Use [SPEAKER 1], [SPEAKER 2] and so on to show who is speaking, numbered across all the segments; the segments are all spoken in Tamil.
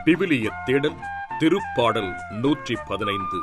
[SPEAKER 1] விவிலிய தேடல் திருப்பாடல் நூற்றி பதினைந்து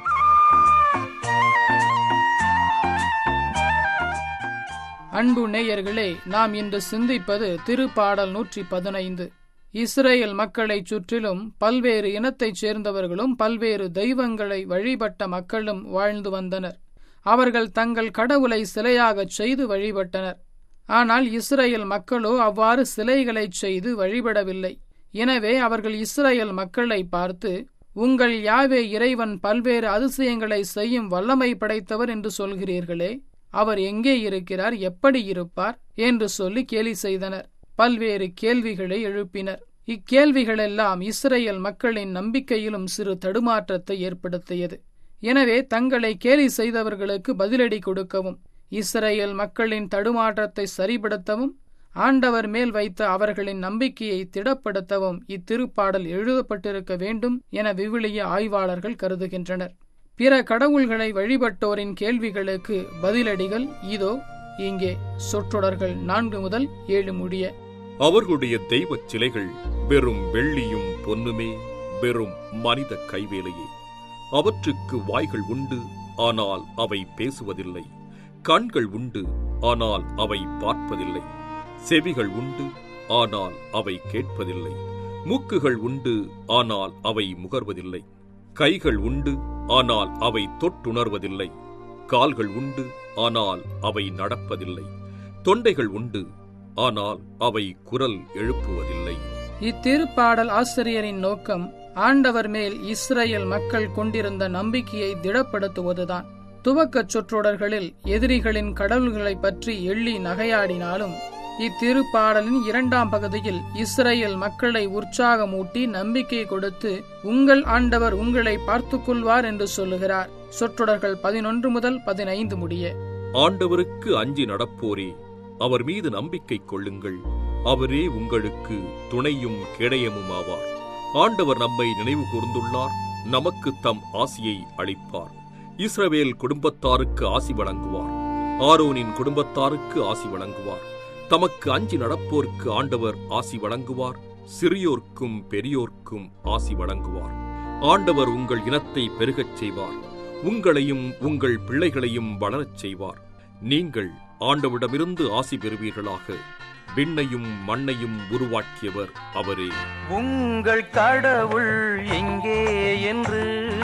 [SPEAKER 2] அன்பு நேயர்களே நாம் இன்று சிந்திப்பது திருப்பாடல் நூற்றி பதினைந்து இஸ்ரேல் மக்களைச் சுற்றிலும் பல்வேறு இனத்தைச் சேர்ந்தவர்களும் பல்வேறு தெய்வங்களை வழிபட்ட மக்களும் வாழ்ந்து வந்தனர் அவர்கள் தங்கள் கடவுளை சிலையாகச் செய்து வழிபட்டனர் ஆனால் இஸ்ரேல் மக்களோ அவ்வாறு சிலைகளைச் செய்து வழிபடவில்லை எனவே அவர்கள் இஸ்ரேல் மக்களை பார்த்து உங்கள் யாவே இறைவன் பல்வேறு அதிசயங்களை செய்யும் வல்லமை படைத்தவர் என்று சொல்கிறீர்களே அவர் எங்கே இருக்கிறார் எப்படி இருப்பார் என்று சொல்லி கேலி செய்தனர் பல்வேறு கேள்விகளை எழுப்பினர் இக்கேள்விகளெல்லாம் இஸ்ரேல் மக்களின் நம்பிக்கையிலும் சிறு தடுமாற்றத்தை ஏற்படுத்தியது எனவே தங்களை கேலி செய்தவர்களுக்கு பதிலடி கொடுக்கவும் இஸ்ரேல் மக்களின் தடுமாற்றத்தை சரிபடுத்தவும் ஆண்டவர் மேல் வைத்த அவர்களின் நம்பிக்கையை திடப்படுத்தவும் இத்திருப்பாடல் எழுதப்பட்டிருக்க வேண்டும் என விவிலிய ஆய்வாளர்கள் கருதுகின்றனர் பிற கடவுள்களை வழிபட்டோரின் கேள்விகளுக்கு பதிலடிகள் இதோ இங்கே சொற்றொடர்கள் நான்கு முதல் ஏழு முடிய
[SPEAKER 1] அவர்களுடைய தெய்வச் சிலைகள் வெறும் வெள்ளியும் பொன்னுமே வெறும் மனித கைவேலையே அவற்றுக்கு வாய்கள் உண்டு ஆனால் அவை பேசுவதில்லை கண்கள் உண்டு ஆனால் அவை பார்ப்பதில்லை செவிகள் உண்டு ஆனால் அவை கேட்பதில்லை மூக்குகள் உண்டு ஆனால் அவை முகர்வதில்லை கைகள் உண்டு ஆனால் அவை தொட்டுணர்வதில்லை கால்கள் உண்டு ஆனால் அவை நடப்பதில்லை தொண்டைகள் உண்டு ஆனால் அவை குரல் எழுப்புவதில்லை
[SPEAKER 2] இத்திருப்பாடல் ஆசிரியரின் நோக்கம் ஆண்டவர் மேல் இஸ்ரேல் மக்கள் கொண்டிருந்த நம்பிக்கையை திடப்படுத்துவதுதான் துவக்கச் சொற்றொடர்களில் எதிரிகளின் கடவுள்களைப் பற்றி எள்ளி நகையாடினாலும் இத்திருப்பாடலின் இரண்டாம் பகுதியில் இஸ்ரேல் மக்களை உற்சாகமூட்டி நம்பிக்கை கொடுத்து உங்கள் ஆண்டவர் உங்களை பார்த்துக் கொள்வார் என்று சொல்லுகிறார் சொற்றொடர்கள் பதினொன்று முதல் பதினைந்து முடிய
[SPEAKER 1] ஆண்டவருக்கு அஞ்சி நடப்போரே அவர் மீது நம்பிக்கை கொள்ளுங்கள் அவரே உங்களுக்கு துணையும் கேடயமும் ஆவார் ஆண்டவர் நம்மை நினைவு கூர்ந்துள்ளார் நமக்கு தம் ஆசியை அளிப்பார் இஸ்ரவேல் குடும்பத்தாருக்கு ஆசி வழங்குவார் ஆரோனின் குடும்பத்தாருக்கு ஆசி வழங்குவார் தமக்கு அஞ்சி நடப்போருக்கு ஆண்டவர் ஆசி வழங்குவார் சிறியோர்க்கும் பெரியோர்க்கும் ஆசி வழங்குவார் ஆண்டவர் உங்கள் இனத்தை பெருகச் செய்வார் உங்களையும் உங்கள் பிள்ளைகளையும் வளரச் செய்வார் நீங்கள் ஆண்டவிடமிருந்து ஆசி பெறுவீர்களாக விண்ணையும் மண்ணையும் உருவாக்கியவர் அவரே
[SPEAKER 3] உங்கள் கடவுள் எங்கே என்று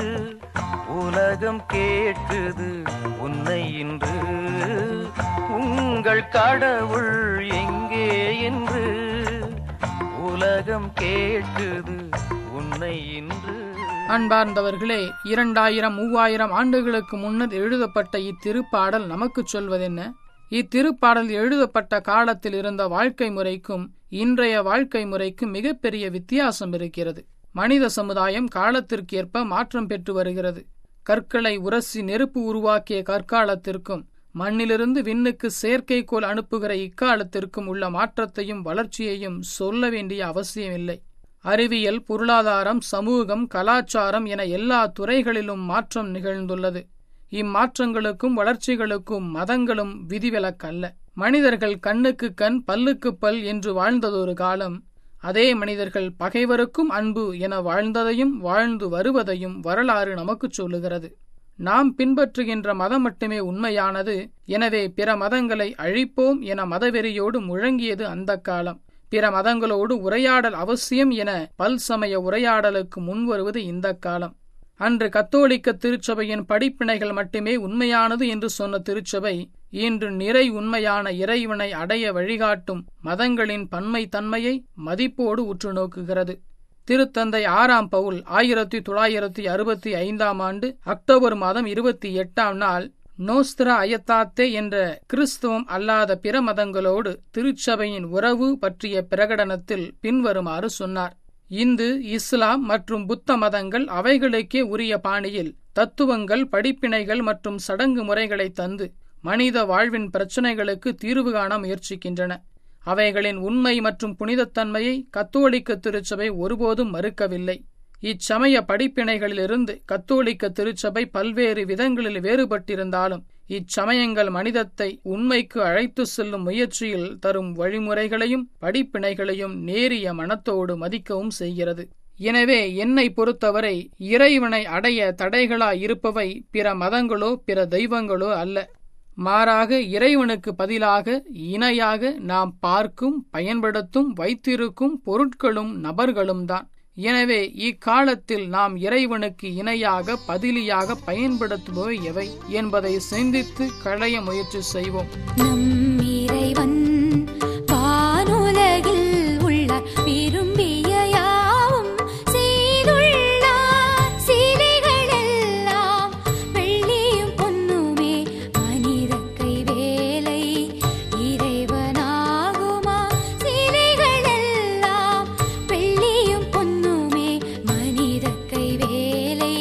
[SPEAKER 3] உலகம் கேட்குது உன்னை இன்று உங்கள் கடவுள் எங்கே என்று உலகம் கேட்குது உன்னை இன்று
[SPEAKER 2] அன்பார்ந்தவர்களே இரண்டாயிரம் மூவாயிரம் ஆண்டுகளுக்கு முன்னர் எழுதப்பட்ட இத்திருப்பாடல் நமக்குச் சொல்வதென்ன இத்திருப்பாடல் எழுதப்பட்ட காலத்தில் இருந்த வாழ்க்கை முறைக்கும் இன்றைய வாழ்க்கை முறைக்கும் மிகப்பெரிய வித்தியாசம் இருக்கிறது மனித சமுதாயம் காலத்திற்கேற்ப மாற்றம் பெற்று வருகிறது கற்களை உரசி நெருப்பு உருவாக்கிய கற்காலத்திற்கும் மண்ணிலிருந்து விண்ணுக்கு செயற்கைக்கோள் அனுப்புகிற இக்காலத்திற்கும் உள்ள மாற்றத்தையும் வளர்ச்சியையும் சொல்ல வேண்டிய அவசியமில்லை அறிவியல் பொருளாதாரம் சமூகம் கலாச்சாரம் என எல்லா துறைகளிலும் மாற்றம் நிகழ்ந்துள்ளது இம்மாற்றங்களுக்கும் வளர்ச்சிகளுக்கும் மதங்களும் விதிவிலக்கல்ல மனிதர்கள் கண்ணுக்கு கண் பல்லுக்கு பல் என்று வாழ்ந்ததொரு காலம் அதே மனிதர்கள் பகைவருக்கும் அன்பு என வாழ்ந்ததையும் வாழ்ந்து வருவதையும் வரலாறு நமக்குச் சொல்லுகிறது நாம் பின்பற்றுகின்ற மதம் மட்டுமே உண்மையானது எனவே பிற மதங்களை அழிப்போம் என மதவெறியோடு முழங்கியது அந்த காலம் பிற மதங்களோடு உரையாடல் அவசியம் என பல்சமய உரையாடலுக்கு முன்வருவது இந்த காலம் அன்று கத்தோலிக்க திருச்சபையின் படிப்பினைகள் மட்டுமே உண்மையானது என்று சொன்ன திருச்சபை இன்று நிறை உண்மையான இறைவனை அடைய வழிகாட்டும் மதங்களின் பன்மை தன்மையை மதிப்போடு உற்று நோக்குகிறது திருத்தந்தை ஆறாம் பவுல் ஆயிரத்தி தொள்ளாயிரத்தி அறுபத்தி ஐந்தாம் ஆண்டு அக்டோபர் மாதம் இருபத்தி எட்டாம் நாள் நோஸ்திரா அயத்தாத்தே என்ற கிறிஸ்துவம் அல்லாத பிற மதங்களோடு திருச்சபையின் உறவு பற்றிய பிரகடனத்தில் பின்வருமாறு சொன்னார் இந்து இஸ்லாம் மற்றும் புத்த மதங்கள் அவைகளுக்கே உரிய பாணியில் தத்துவங்கள் படிப்பினைகள் மற்றும் சடங்கு முறைகளை தந்து மனித வாழ்வின் பிரச்சினைகளுக்கு தீர்வு காண முயற்சிக்கின்றன அவைகளின் உண்மை மற்றும் புனிதத்தன்மையை கத்தோலிக்க திருச்சபை ஒருபோதும் மறுக்கவில்லை இச்சமய படிப்பினைகளிலிருந்து கத்தோலிக்க திருச்சபை பல்வேறு விதங்களில் வேறுபட்டிருந்தாலும் இச்சமயங்கள் மனிதத்தை உண்மைக்கு அழைத்து செல்லும் முயற்சியில் தரும் வழிமுறைகளையும் படிப்பினைகளையும் நேரிய மனத்தோடு மதிக்கவும் செய்கிறது எனவே என்னை பொறுத்தவரை இறைவனை அடைய தடைகளாய் இருப்பவை பிற மதங்களோ பிற தெய்வங்களோ அல்ல மாறாக இறைவனுக்கு பதிலாக இணையாக நாம் பார்க்கும் பயன்படுத்தும் வைத்திருக்கும் பொருட்களும் நபர்களும் தான் எனவே இக்காலத்தில் நாம் இறைவனுக்கு இணையாக பதிலியாக பயன்படுத்துபவை எவை என்பதை சிந்தித்து களைய முயற்சி செய்வோம்
[SPEAKER 4] நம் இறைவன் வானுலகில் உள்ள விரும்பிய யாவும் செய்துள்ளார் சிலைகளெல்லாம் வெள்ளியும் பொன்னுமே மனிதக்கை வேலை இறைவனாகுமா சிலைகளெல்லாம் வெள்ளியும் பொன்னுமே மனிதக்கை வேலை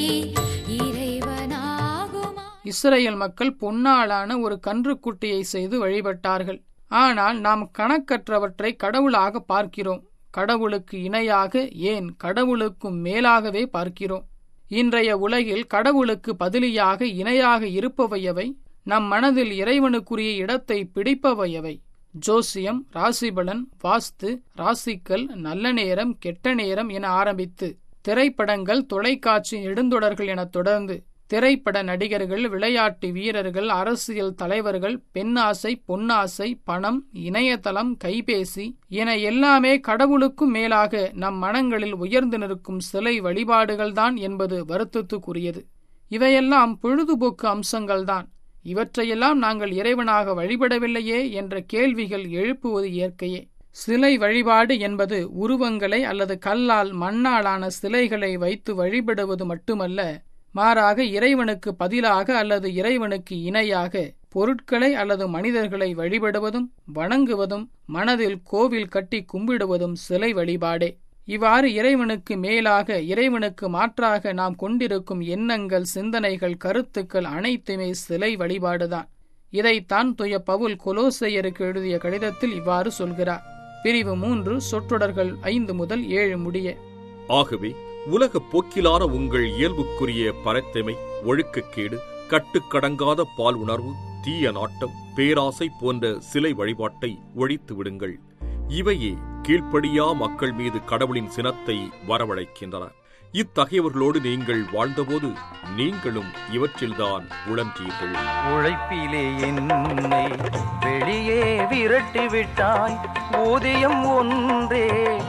[SPEAKER 4] இறைவனாகுமா
[SPEAKER 2] இஸ்ரேல் மக்கள் பொன்னாலான ஒரு கன்றுக்குட்டியை செய்து வழிபட்டார்கள் ஆனால் நாம் கணக்கற்றவற்றை கடவுளாக பார்க்கிறோம் கடவுளுக்கு இணையாக ஏன் கடவுளுக்கும் மேலாகவே பார்க்கிறோம் இன்றைய உலகில் கடவுளுக்கு பதிலியாக இணையாக இருப்பவையவை நம் மனதில் இறைவனுக்குரிய இடத்தை பிடிப்பவையவை ஜோசியம் ராசிபலன் வாஸ்து ராசிக்கல் நல்ல நேரம் கெட்ட நேரம் என ஆரம்பித்து திரைப்படங்கள் தொலைக்காட்சி நெடுந்தொடர்கள் என தொடர்ந்து திரைப்பட நடிகர்கள் விளையாட்டு வீரர்கள் அரசியல் தலைவர்கள் பெண்ணாசை பொன்னாசை பணம் இணையதளம் கைபேசி என எல்லாமே கடவுளுக்கும் மேலாக நம் மனங்களில் உயர்ந்து நிற்கும் சிலை வழிபாடுகள்தான் என்பது வருத்தத்துக்குரியது இவையெல்லாம் பொழுதுபோக்கு அம்சங்கள்தான் இவற்றையெல்லாம் நாங்கள் இறைவனாக வழிபடவில்லையே என்ற கேள்விகள் எழுப்புவது இயற்கையே சிலை வழிபாடு என்பது உருவங்களை அல்லது கல்லால் மண்ணாலான சிலைகளை வைத்து வழிபடுவது மட்டுமல்ல மாறாக இறைவனுக்கு பதிலாக அல்லது இறைவனுக்கு இணையாக பொருட்களை அல்லது மனிதர்களை வழிபடுவதும் வணங்குவதும் மனதில் கோவில் கட்டி கும்பிடுவதும் சிலை வழிபாடே இவ்வாறு இறைவனுக்கு மேலாக இறைவனுக்கு மாற்றாக நாம் கொண்டிருக்கும் எண்ணங்கள் சிந்தனைகள் கருத்துக்கள் அனைத்துமே சிலை வழிபாடுதான் இதைத்தான் துய பவுல் கொலோசையருக்கு எழுதிய கடிதத்தில் இவ்வாறு சொல்கிறார் பிரிவு மூன்று சொற்றொடர்கள் ஐந்து முதல் ஏழு முடிய
[SPEAKER 1] ஆகவே உலகப் போக்கிலான உங்கள் இயல்புக்குரிய பரத்தமை ஒழுக்கக்கேடு கட்டுக்கடங்காத பால் உணர்வு தீய நாட்டம் பேராசை போன்ற சிலை வழிபாட்டை ஒழித்து விடுங்கள் இவையே கீழ்ப்படியா மக்கள் மீது கடவுளின் சினத்தை வரவழைக்கின்றன இத்தகையவர்களோடு நீங்கள் வாழ்ந்தபோது நீங்களும் இவற்றில்தான் உழன்றீர்கள்
[SPEAKER 3] உழைப்பிலே என்னை வெளியே விரட்டி விட்டாய் ஊதியம் ஒன்றே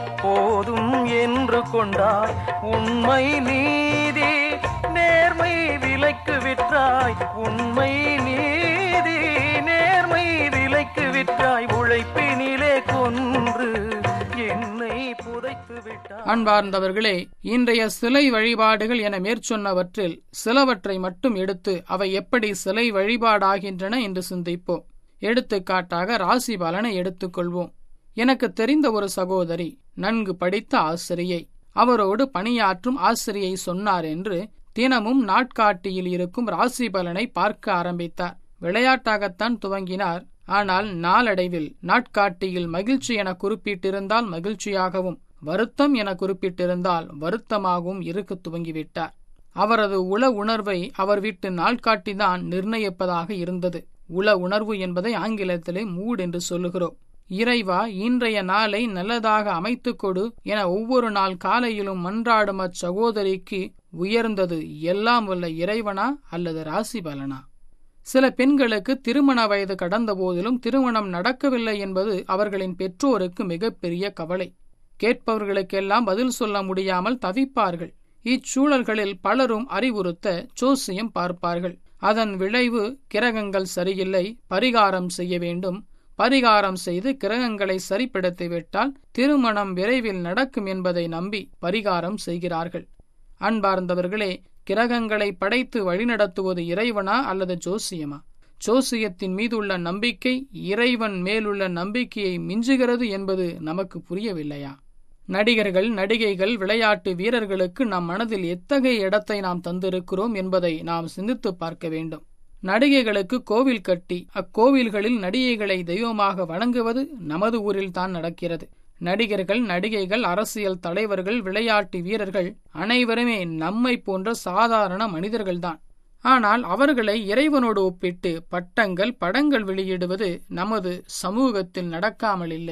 [SPEAKER 3] போதும் என்று கொண்டாய் உண்மை நீதி நேர்மை விலைக்கு விற்றாய் உண்மை நீதி நேர்மை விலைக்கு விற்றாய் உழைப்பினிலே கொன்று என்னை புதைத்து விட்டாய்
[SPEAKER 2] அன்பார்ந்தவர்களே இன்றைய சிலை வழிபாடுகள் என மேற்சொன்னவற்றில் சிலவற்றை மட்டும் எடுத்து அவை எப்படி சிலை வழிபாடாகின்றன என்று சிந்திப்போம் எடுத்துக்காட்டாக ராசி பலனை எடுத்துக்கொள்வோம் எனக்கு தெரிந்த ஒரு சகோதரி நன்கு படித்த ஆசிரியை அவரோடு பணியாற்றும் ஆசிரியை சொன்னார் என்று தினமும் நாட்காட்டியில் இருக்கும் ராசி பலனை பார்க்க ஆரம்பித்தார் விளையாட்டாகத்தான் துவங்கினார் ஆனால் நாளடைவில் நாட்காட்டியில் மகிழ்ச்சி என குறிப்பிட்டிருந்தால் மகிழ்ச்சியாகவும் வருத்தம் என குறிப்பிட்டிருந்தால் வருத்தமாகவும் இருக்க துவங்கிவிட்டார் அவரது உள உணர்வை அவர் வீட்டு நாள்காட்டிதான் நிர்ணயிப்பதாக இருந்தது உள உணர்வு என்பதை ஆங்கிலத்திலே மூட் என்று சொல்லுகிறோம் இறைவா இன்றைய நாளை நல்லதாக அமைத்துக் கொடு என ஒவ்வொரு நாள் காலையிலும் மன்றாடும் அச்சகோதரிக்கு உயர்ந்தது எல்லாம் வல்ல இறைவனா அல்லது ராசி பலனா சில பெண்களுக்கு திருமண வயது கடந்த போதிலும் திருமணம் நடக்கவில்லை என்பது அவர்களின் பெற்றோருக்கு மிகப்பெரிய கவலை கேட்பவர்களுக்கெல்லாம் பதில் சொல்ல முடியாமல் தவிப்பார்கள் இச்சூழல்களில் பலரும் அறிவுறுத்த ஜோசியம் பார்ப்பார்கள் அதன் விளைவு கிரகங்கள் சரியில்லை பரிகாரம் செய்ய வேண்டும் பரிகாரம் செய்து கிரகங்களை சரிப்படுத்திவிட்டால் திருமணம் விரைவில் நடக்கும் என்பதை நம்பி பரிகாரம் செய்கிறார்கள் அன்பார்ந்தவர்களே கிரகங்களை படைத்து வழிநடத்துவது இறைவனா அல்லது ஜோசியமா ஜோசியத்தின் மீதுள்ள நம்பிக்கை இறைவன் மேலுள்ள நம்பிக்கையை மிஞ்சுகிறது என்பது நமக்கு புரியவில்லையா நடிகர்கள் நடிகைகள் விளையாட்டு வீரர்களுக்கு நம் மனதில் எத்தகைய இடத்தை நாம் தந்திருக்கிறோம் என்பதை நாம் சிந்தித்து பார்க்க வேண்டும் நடிகைகளுக்கு கோவில் கட்டி அக்கோவில்களில் நடிகைகளை தெய்வமாக வணங்குவது நமது ஊரில் தான் நடக்கிறது நடிகர்கள் நடிகைகள் அரசியல் தலைவர்கள் விளையாட்டு வீரர்கள் அனைவருமே நம்மை போன்ற சாதாரண மனிதர்கள்தான் ஆனால் அவர்களை இறைவனோடு ஒப்பிட்டு பட்டங்கள் படங்கள் வெளியிடுவது நமது சமூகத்தில் நடக்காமல் இல்லை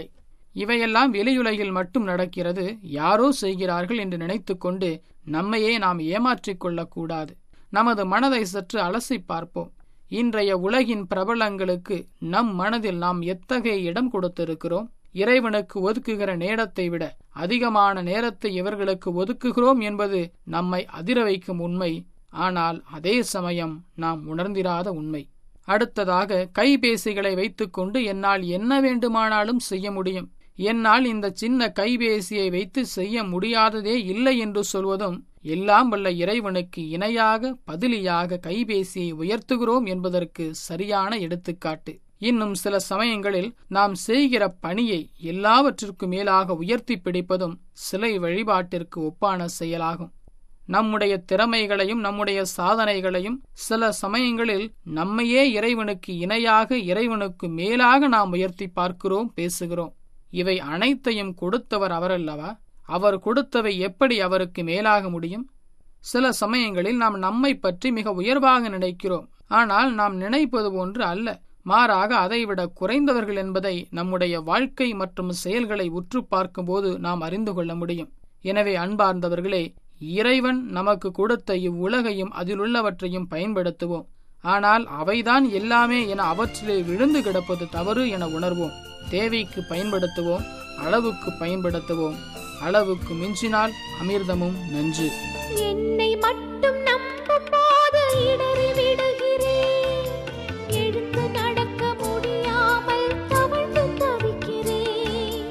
[SPEAKER 2] இவையெல்லாம் வெளியுலகில் மட்டும் நடக்கிறது யாரோ செய்கிறார்கள் என்று நினைத்துக்கொண்டு நம்மையே நாம் ஏமாற்றிக் கொள்ளக்கூடாது நமது மனதை சற்று அலசி பார்ப்போம் இன்றைய உலகின் பிரபலங்களுக்கு நம் மனதில் நாம் எத்தகைய இடம் கொடுத்திருக்கிறோம் இறைவனுக்கு ஒதுக்குகிற நேரத்தை விட அதிகமான நேரத்தை இவர்களுக்கு ஒதுக்குகிறோம் என்பது நம்மை அதிர வைக்கும் உண்மை ஆனால் அதே சமயம் நாம் உணர்ந்திராத உண்மை அடுத்ததாக கைபேசிகளை வைத்துக்கொண்டு என்னால் என்ன வேண்டுமானாலும் செய்ய முடியும் என்னால் இந்த சின்ன கைபேசியை வைத்து செய்ய முடியாததே இல்லை என்று சொல்வதும் எல்லாம் வல்ல இறைவனுக்கு இணையாக பதிலியாக கைபேசியை உயர்த்துகிறோம் என்பதற்கு சரியான எடுத்துக்காட்டு இன்னும் சில சமயங்களில் நாம் செய்கிற பணியை எல்லாவற்றிற்கும் மேலாக உயர்த்தி பிடிப்பதும் சிலை வழிபாட்டிற்கு ஒப்பான செயலாகும் நம்முடைய திறமைகளையும் நம்முடைய சாதனைகளையும் சில சமயங்களில் நம்மையே இறைவனுக்கு இணையாக இறைவனுக்கு மேலாக நாம் உயர்த்தி பார்க்கிறோம் பேசுகிறோம் இவை அனைத்தையும் கொடுத்தவர் அவரல்லவா அவர் கொடுத்தவை எப்படி அவருக்கு மேலாக முடியும் சில சமயங்களில் நாம் நம்மை பற்றி மிக உயர்வாக நினைக்கிறோம் ஆனால் நாம் நினைப்பது போன்று அல்ல மாறாக அதைவிட குறைந்தவர்கள் என்பதை நம்முடைய வாழ்க்கை மற்றும் செயல்களை உற்று பார்க்கும்போது நாம் அறிந்து கொள்ள முடியும் எனவே அன்பார்ந்தவர்களே இறைவன் நமக்கு கொடுத்த இவ்வுலகையும் அதிலுள்ளவற்றையும் பயன்படுத்துவோம் ஆனால் அவைதான் எல்லாமே என அவற்றிலே விழுந்து கிடப்பது தவறு என உணர்வோம் தேவைக்கு பயன்படுத்துவோம் அளவுக்கு பயன்படுத்துவோம் அளவுக்கு மிஞ்சினால் அமிர்தமும் நஞ்சு
[SPEAKER 4] என்னை மட்டும் நம்பும் போது இடறி விடுகிறேன் எழுந்து நடக்க முடியாமல் தவழ்ந்து தவிக்கிறேன்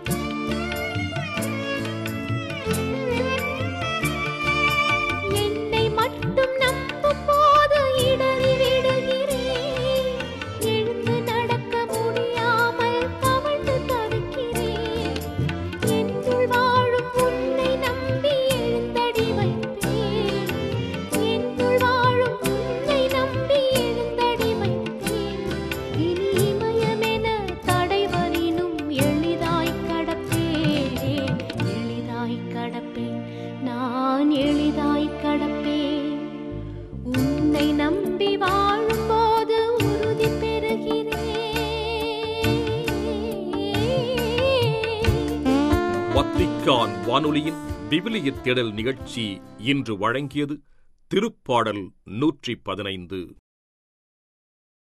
[SPEAKER 4] என்னை மட்டும் நம்பும் போது இடறி விடுகிறேன் எழுந்து நடக்க முடியாமல் தவழ்ந்து தவிக்கிறேன் என்னுள் வாழும் உன்னை நம்பி எழுந்தடி வைப்பேன் என்னுள் வாழும் உன்னை நம்பி எழுந்தடி வைப்பேன் இனி இமயமென தடைவரினும் எளிதாய் கடப்பேன் எளிதாய் கடப்பேன் நான் எளிதாய் கடப்பேன் உன்னை நம்பி வாழும்போது உறுதி பெறுகிறேன்
[SPEAKER 1] வத்திக்கான் வானொலியின் விவிலிய தேடல் நிகழ்ச்சி இன்று வழங்கியது திருப்பாடல் நூற்றி பதினைந்து